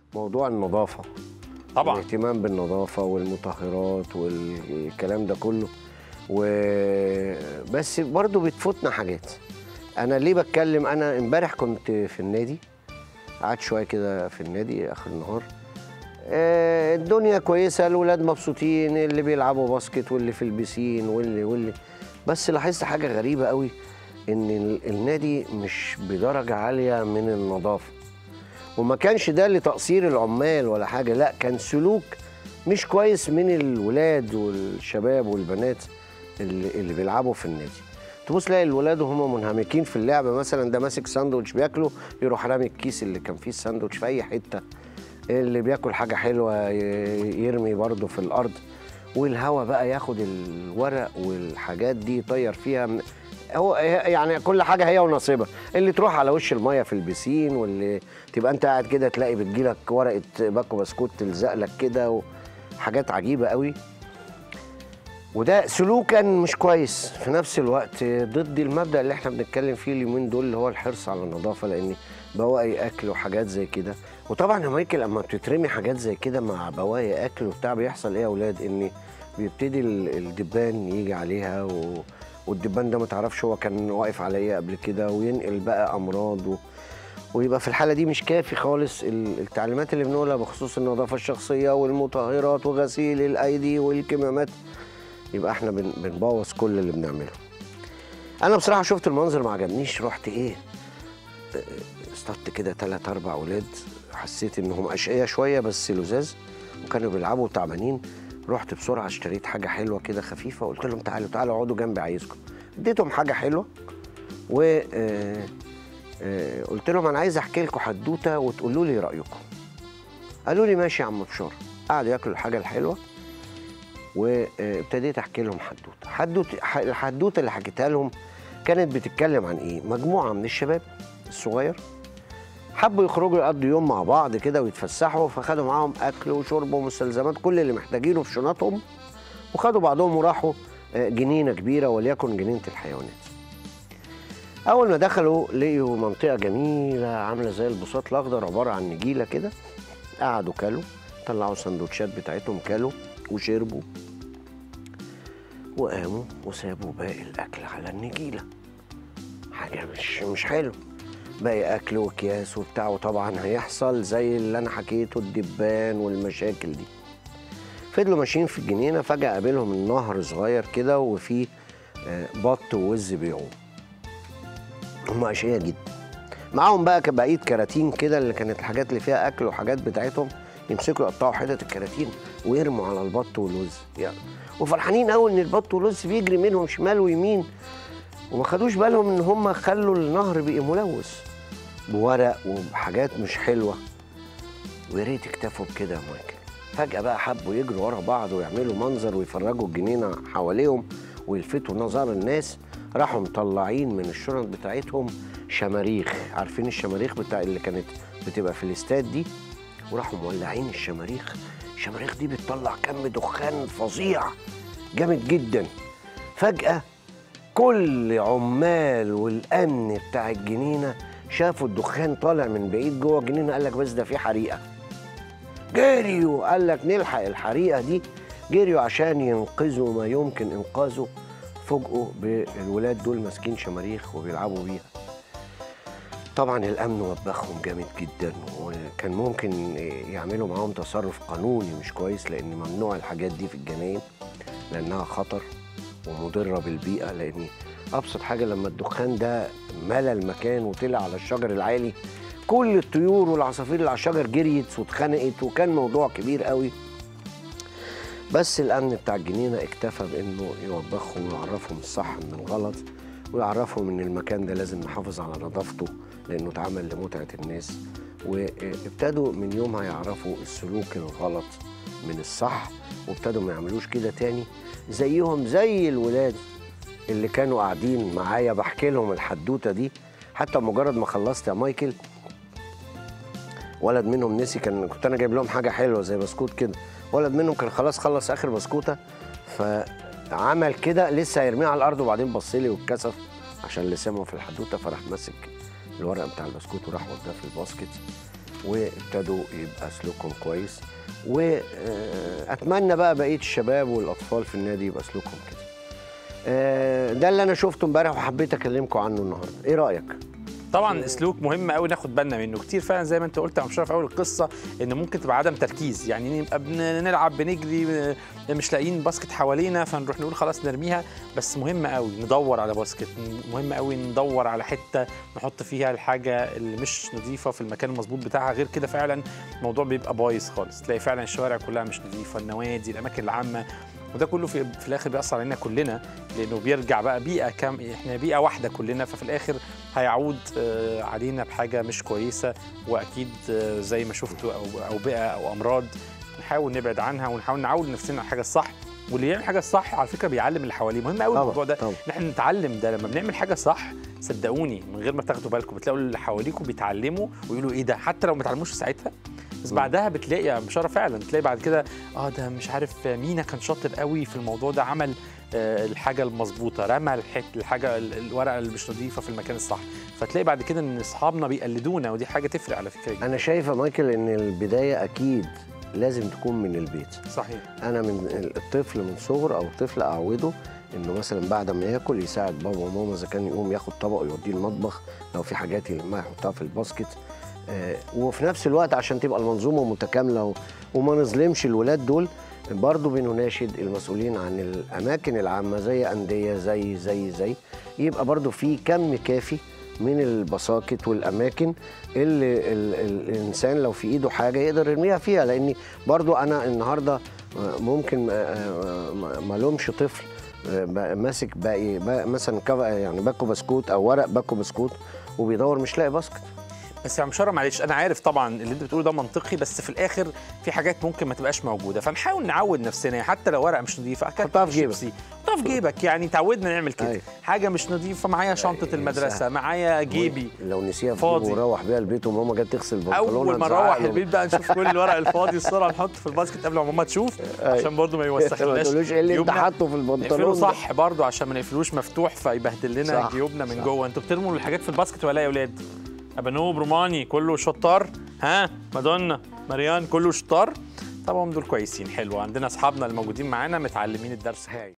موضوع النظافه طبعا الاهتمام بالنظافه والمطهرات والكلام ده كله و بس برضه بتفوتنا حاجات انا ليه بتكلم انا امبارح كنت في النادي قعدت شويه كده في النادي اخر النهار آه، الدنيا كويسه الولاد مبسوطين اللي بيلعبوا باسكت واللي في البسين واللي واللي بس لاحظت حاجه غريبه قوي ان ال- النادي مش بدرجه عاليه من النظافه وما كانش ده لتقصير العمال ولا حاجه لا كان سلوك مش كويس من الولاد والشباب والبنات اللي, اللي بيلعبوا في النادي تبص تلاقي الولاد وهم منهمكين في اللعبه مثلا ده ماسك ساندوتش بياكله يروح رامي الكيس اللي كان فيه الساندوتش في اي حته اللي بياكل حاجه حلوه ي- يرمي برضه في الارض والهوا بقى ياخد الورق والحاجات دي يطير فيها من هو يعني كل حاجه هي ونصيبها اللي تروح على وش الميه في البسين واللي تبقى انت قاعد كده تلاقي بتجيلك ورقه باكو بسكوت تلزق لك كده وحاجات عجيبه قوي وده سلوكا مش كويس في نفس الوقت ضد المبدا اللي احنا بنتكلم فيه اليومين دول اللي هو الحرص على النظافه لان بواقي اكل وحاجات زي كده وطبعا يا مايكل اما بتترمي حاجات زي كده مع بواقي اكل وبتاع بيحصل ايه يا اولاد ان بيبتدي ال- الدبان يجي عليها و... والدبان ده ما تعرفش هو كان واقف على ايه قبل كده وينقل بقى امراض و... ويبقى في الحاله دي مش كافي خالص ال- التعليمات اللي بنقولها بخصوص النظافه الشخصيه والمطهرات وغسيل الايدي والكمامات يبقى احنا بن... بنبوظ كل اللي بنعمله انا بصراحه شفت المنظر ما عجبنيش رحت ايه اه، اصطدت كده ثلاث اربع اولاد حسيت انهم اشقياء شويه بس لزاز وكانوا بيلعبوا تعبانين رحت بسرعه اشتريت حاجه حلوه كده خفيفه وقلت لهم تعالوا تعالوا اقعدوا جنبي عايزكم اديتهم حاجه حلوه و اه، اه، قلت لهم انا عايز احكي لكم حدوته وتقولوا لي رايكم قالوا لي ماشي يا عم بشار قعدوا ياكلوا الحاجه الحلوه وابتديت احكي لهم حدوته حدوته ح- الحدوته اللي حكيتها لهم كانت بتتكلم عن ايه مجموعه من الشباب الصغير حبوا يخرجوا يقضوا يوم مع بعض كده ويتفسحوا فخدوا معاهم اكل وشرب ومستلزمات كل اللي محتاجينه في شنطهم وخدوا بعضهم وراحوا آه، جنينه كبيره وليكن جنينه الحيوانات اول ما دخلوا لقيوا منطقه جميله عامله زي البساط الاخضر عباره عن نجيله كده قعدوا كلوا طلعوا السندوتشات بتاعتهم كلوا وشربوا وقاموا وسابوا باقي الاكل على النجيله حاجه مش مش حلو باقي اكل واكياس وبتاع وطبعا هيحصل زي اللي انا حكيته الدبان والمشاكل دي فضلوا ماشيين في الجنينه فجاه قابلهم النهر صغير كده وفيه آه، بط ووز بيعوم هم اشقياء جدا معاهم بقى بقيه كراتين كده اللي كانت الحاجات اللي فيها اكل وحاجات بتاعتهم يمسكوا يقطعوا حتت الكراتين ويرموا على البط والوز يعني وفرحانين قوي ان البط والوز بيجري منهم شمال ويمين وما خدوش بالهم ان هم خلوا النهر بقي ملوث بورق وبحاجات مش حلوه ويا ريت اكتفوا بكده يا مايكل فجاه بقى حبوا يجروا ورا بعض ويعملوا منظر ويفرجوا الجنينه حواليهم ويلفتوا نظر الناس راحوا مطلعين من الشنط بتاعتهم شماريخ عارفين الشماريخ بتاع اللي كانت بتبقى في الاستاد دي وراحوا مولعين الشماريخ الشماريخ دي بتطلع كم دخان فظيع جامد جدا فجأة كل عمال والأمن بتاع الجنينة شافوا الدخان طالع من بعيد جوه الجنينة قال لك بس ده في حريقة جريوا قال لك نلحق الحريقة دي جريوا عشان ينقذوا ما يمكن إنقاذه فوجئوا بالولاد دول ماسكين شماريخ وبيلعبوا بيها طبعا الامن وبخهم جامد جدا وكان ممكن يعملوا معاهم تصرف قانوني مش كويس لان ممنوع الحاجات دي في الجناين لانها خطر ومضره بالبيئه لان ابسط حاجه لما الدخان ده ملى المكان وطلع على الشجر العالي كل الطيور والعصافير اللي على الشجر جريت واتخنقت وكان موضوع كبير قوي بس الامن بتاع الجنينه اكتفى بانه يوبخهم ويعرفهم الصح من الغلط ويعرفهم ان المكان ده لازم نحافظ على نظافته لانه اتعمل لمتعه الناس وابتدوا من يومها يعرفوا السلوك الغلط من الصح وابتدوا ما يعملوش كده تاني زيهم زي الولاد اللي كانوا قاعدين معايا بحكي لهم الحدوته دي حتى مجرد ما خلصت يا مايكل ولد منهم نسي كان كنت انا جايب لهم حاجه حلوه زي بسكوت كده ولد منهم كان خلاص خلص اخر بسكوته فعمل كده لسه هيرميها على الارض وبعدين بص لي واتكسف عشان اللي سمعه في الحدوته فراح ماسك الورق بتاع البسكوت وراح وداه في الباسكت وابتدوا يبقى سلوكهم كويس واتمنى بقى بقيه الشباب والاطفال في النادي يبقى سلوكهم كده آه، ده اللي انا شفته امبارح وحبيت اكلمكم عنه النهارده ايه رايك طبعا سلوك مهم قوي ناخد بالنا منه كتير فعلا زي ما انت قلت يا مشرف في اول القصه ان ممكن تبقى عدم تركيز يعني نبقى بنلعب بنجري مش لاقيين باسكت حوالينا فنروح نقول خلاص نرميها بس مهم قوي ندور على باسكت مهم قوي ندور على حته نحط فيها الحاجه اللي مش نظيفه في المكان المظبوط بتاعها غير كده فعلا الموضوع بيبقى بايظ خالص تلاقي فعلا الشوارع كلها مش نظيفه النوادي الاماكن العامه وده كله في, في الاخر بيأثر علينا كلنا لانه بيرجع بقى بيئه كام احنا بيئه واحده كلنا ففي الاخر هيعود آه، علينا بحاجه مش كويسه واكيد آه، زي ما شفتوا او او بيئه او امراض نحاول نبعد عنها ونحاول نعود نفسنا على الحاجه الصح واللي يعمل حاجه الصح على فكره بيعلم اللي حواليه مهم قوي طبعاً، الموضوع ده طبعاً. ان احنا نتعلم ده لما بنعمل حاجه صح صدقوني من غير ما تاخدوا بالكم بتلاقوا اللي حواليكم بيتعلموا ويقولوا ايه ده حتى لو ما اتعلموش في ساعتها بس بعدها بتلاقي يا بشاره فعلا تلاقي بعد كده اه ده مش عارف مينا كان شاطر قوي في الموضوع ده عمل آه الحاجه المظبوطه رمى الحت الحاجه ال- الورقه اللي مش نظيفه في المكان الصح فتلاقي بعد كده ان اصحابنا بيقلدونا ودي حاجه تفرق على فكره جدا انا شايف يا مايكل ان البدايه اكيد لازم تكون من البيت صحيح انا من الطفل من صغر او الطفل اعوده انه مثلا بعد ما ياكل يساعد بابا وماما اذا كان يقوم ياخد طبق يوديه المطبخ لو في حاجات يلمها يحطها في الباسكت آه، وفي نفس الوقت عشان تبقى المنظومه متكامله و- وما نظلمش الولاد دول برضه بنناشد المسؤولين عن الاماكن العامه زي انديه زي زي زي يبقى برضه في كم كافي من البساكت والاماكن اللي ال ال الانسان لو في ايده حاجه يقدر يرميها فيها لاني برضو انا النهارده آه، ممكن آه، آه، ما- ما لومش طفل آه، بقى ماسك باقي بقى مثلا كف- يعني باكو بسكوت او ورق باكو بسكوت وبيدور مش لاقي باسكت بس يا مشاره معلش انا عارف طبعا اللي انت بتقوله ده منطقي بس في الاخر في حاجات ممكن ما تبقاش موجوده فنحاول نعود نفسنا يعني حتى لو ورقه مش نظيفه أكلت حطها في جيبك. شيبسي حطها في جيبك يعني تعودنا نعمل كده أيوة. حاجه مش نظيفه معايا شنطه أيوة، المدرسه سهل. معايا جيبي لو نسيها في فاضي. جيبه وروح بيها البيت وماما جت تغسل بنطلونه اول ما هنزعق نروح له. البيت بقى نشوف كل الورق الفاضي الصوره نحط في الباسكت قبل ما ماما تشوف أيوة. عشان برضو ما ما يوسخناش تقولوش ايه اللي انت جيوبنا. حاطه في نقفله البنطلون ده. صح برضو عشان ما نقفلوش مفتوح فيبهدل لنا صح، جيوبنا من صح. جوه انتوا بترموا الحاجات في الباسكت ولا إيه يا اولاد ابانوب روماني كله شطار ها مادونا مريان كله شطار طبعا دول كويسين حلو عندنا اصحابنا الموجودين معانا متعلمين الدرس هاي